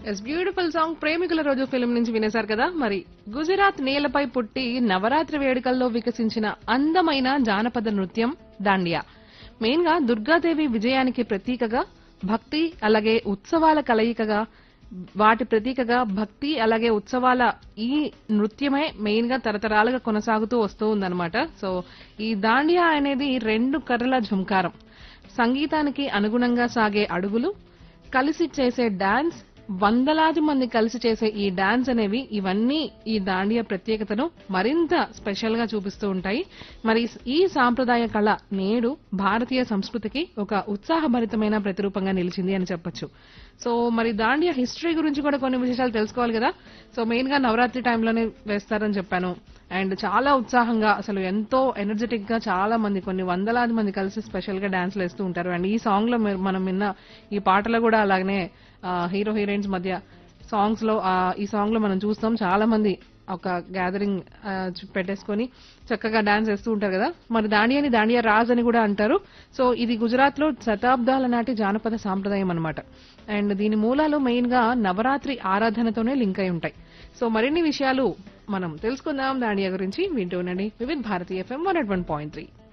yes beautiful song ప్రేమికుల రోజు film నుంచి వినేశారు కదా మరి గుజరాత్ నేలపై పుట్టి నవరాత్రి వేడుకల్లో వికసించిన అందమైన జానపద నృత్యం దాండియా మెయిన్ గా దుర్గాదేవి విజయానికి ప్రతీకగా భక్తి అలాగే ఉత్సవాల కలయికగా వాటి ప్రతీకగా భక్తి అలాగే ఉత్సవాల ఈ నృత్యమే మెయిన్ గా తరతరాలుగా కొనసాగుతూ వస్తూ ఉందన్నమాట సో ఈ దాండియా అనేది రెండు కర్రల ఝుంకారం సంగీతానికి అనుగుణంగా సాగే అడుగులు కలిసి చేసే డాన్స్ వందలాది మంది కలిసి చేసే ఈ డాన్స్ అనేవి ఇవన్నీ ఈ దాండియా ప్రత్యేకతను మరింత స్పెషల్ గా చూపిస్తూ ఉంటాయి మరి ఈ సాంప్రదాయ కళ నేడు భారతీయ సంస్కృతికి ఒక ఉత్సాహభరితమైన ప్రతిరూపంగా నిలిచింది అని చెప్పొచ్చు సో మరి దాండియా హిస్టరీ గురించి కూడా కొన్ని విషయాలు తెలుసుకోవాలి కదా సో మెయిన్ గా నవరాత్రి టైంలోనే వేస్తారని చెప్పాను అండ్ చాలా ఉత్సాహంగా అసలు ఎంతో ఎనర్జెటిక్ గా చాలా మంది కొన్ని వందలాది మంది కలిసి స్పెషల్ గా డాన్స్లు వేస్తూ ఉంటారు అండ్ ఈ సాంగ్ లో మీరు- మనం విన్న ఈ పాటలో కూడా అలాగనే హీరో హీరోయిన్స్ మధ్య సాంగ్స్ లో ఆ, ఈ సాంగ్ లో మనం చూస్తాం చాలా మంది ఒక గ్యాదరింగ్ పెట్టేసుకొని చక్కగా డాన్స్ వేస్తూ ఉంటారు కదా మరి దాండియాని దాండియా రాజ్ అని కూడా అంటారు సో ఇది గుజరాత్ లో శతాబ్దాల నాటి జానపద సాంప్రదాయం అన్నమాట అండ్ దీని మూలాలు మెయిన్ గా నవరాత్రి ఆరాధనతోనే లింక్ అయి ఉంటాయి సో మరిన్ని విషయాలు మనం తెలుసుకుందాం దాండియా గురించి వింటూ ఉండండి Vividh Bharatiya FM one point three